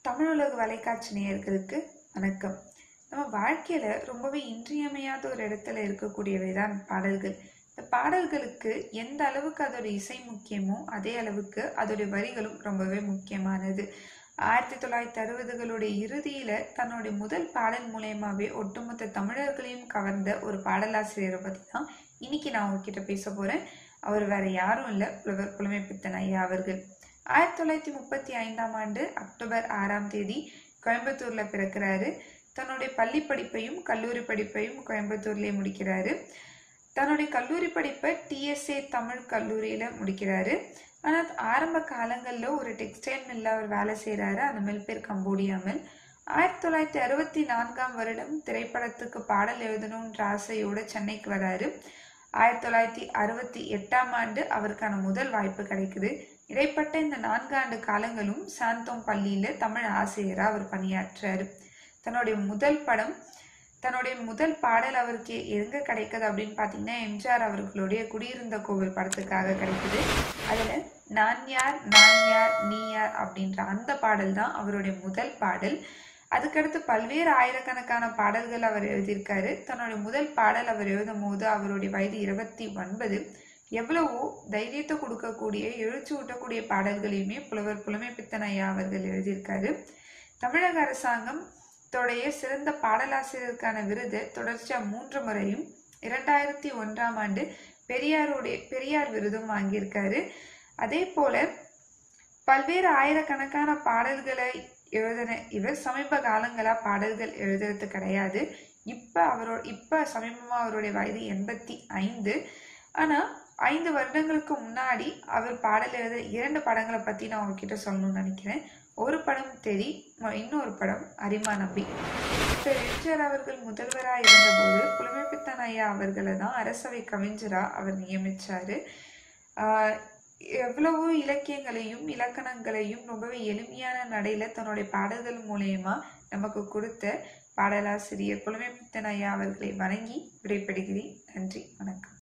தமிழுலக வலைக்காட்சி நேயர்களுக்கு வணக்கம் நம்ம வாழ்க்கையில ரொம்பவே இன்றியமையாத ஒரு இடத்துல இருக்கக்கூடியவை தான் பாடல்கள் இந்த பாடல்களுக்கு எந்த அளவுக்கு அதோட இசை முக்கியமோ அதே அளவுக்கு அதோட வரிகளும் ரொம்பவே முக்கியமானது ஆயிரத்தி தொள்ளாயிரத்தி அறுபதுகளுடைய இறுதியில தன்னுடைய முதல் பாடல் மூலயமாவே ஒட்டுமொத்த தமிழர்களையும் கவர்ந்த ஒரு பாடலாசிரியரை பத்தி தான் இன்னைக்கு நான் உங்ககிட்ட பேச போறேன் அவர் வேற யாரும் இல்ல புலவர் புலமை பித்தன் ஐயா அவர்கள் ஆயிரத்தி தொள்ளாயிரத்தி முப்பத்தி ஐந்தாம் ஆண்டு அக்டோபர் ஆறாம் தேதி கோயம்புத்தூர்ல பிறக்கிறாரு தன்னுடைய பள்ளி படிப்பையும் கல்லூரி படிப்பையும் கோயம்புத்தூர்லயே முடிக்கிறாரு தன்னுடைய கல்லூரி படிப்பை டிஎஸ்ஏ தமிழ் கல்லூரியில முடிக்கிறாரு ஆனா ஆரம்ப காலங்கள்ல ஒரு டெக்ஸ்டைல் மில்ல அவர் வேலை செய்யறாரு அந்த மில் பேர் கம்போடியா மில் ஆயிரத்தி தொள்ளாயிரத்தி அறுபத்தி நான்காம் வருடம் திரைப்படத்துக்கு பாடல் எழுதணும்ன்ற ஆசையோட சென்னைக்கு வராரு ஆயிரத்தி தொள்ளாயிரத்தி அறுபத்தி எட்டாம் ஆண்டு அவருக்கான முதல் வாய்ப்பு கிடைக்குது இடைப்பட்ட இந்த நான்காண்டு காலங்களும் சாந்தோம் பள்ளியில தமிழ் ஆசிரியரா அவர் பணியாற்றுறாரு தன்னுடைய முதல் படம் தன்னுடைய முதல் பாடல் அவருக்கு எங்க கிடைக்குது அப்படின்னு பாத்தீங்கன்னா எம்ஜிஆர் அவர்களுடைய குடியிருந்த கோவில் படத்துக்காக கிடைக்குது அதுல நான் யார் நான் யார் நீ யார் அப்படின்ற அந்த பாடல் தான் அவருடைய முதல் பாடல் அதுக்கடுத்து பல்வேறு ஆயிரக்கணக்கான பாடல்கள் அவர் எழுதியிருக்காரு தன்னுடைய முதல் பாடல் அவர் எழுதும் போது அவருடைய வயது இருபத்தி ஒன்பது எவ்வளவோ தைரியத்தை கொடுக்கக்கூடிய எழுச்சி ஊட்டக்கூடிய பாடல்களையுமே புலவர் புலமை பித்தன் ஐயா அவர்கள் எழுதியிருக்காரு தமிழக அரசாங்கம் தோடைய சிறந்த பாடலாசிரியருக்கான விருது தொடர்ச்சியா மூன்று முறையும் இரண்டாயிரத்தி ஒன்றாம் ஆண்டு பெரியாருடைய பெரியார் விருதும் வாங்கியிருக்காரு அதே போல பல்வேறு ஆயிரக்கணக்கான பாடல்களை எழுதின இவர் சமீப காலங்களா பாடல்கள் எழுதுறது கிடையாது இப்ப அவரோட இப்ப சமீபமா அவருடைய வயது எண்பத்தி ஐந்து ஆனா ஐந்து வருடங்களுக்கு முன்னாடி அவர் பாடல் எழுத இரண்டு படங்களை பத்தி நான் உங்ககிட்ட சொல்லணும்னு நினைக்கிறேன் ஒரு படம் தெரி இன்னொரு படம் அரிமா நம்பி திரு எம்ஜிஆர் அவர்கள் முதல்வராக இருந்தபோது புலமைப்பித்தன் ஐயா அவர்களை தான் அரசவை கவிஞரா அவர் நியமிச்சாரு ஆஹ் எவ்வளவோ இலக்கியங்களையும் இலக்கணங்களையும் ரொம்பவே எளிமையான நடையில தன்னுடைய பாடல்கள் மூலயமா நமக்கு கொடுத்த பாடலாசிரியர் புலமைப்பித்தன் ஐயா அவர்களை வணங்கி விடைபெறுகிறேன் நன்றி வணக்கம்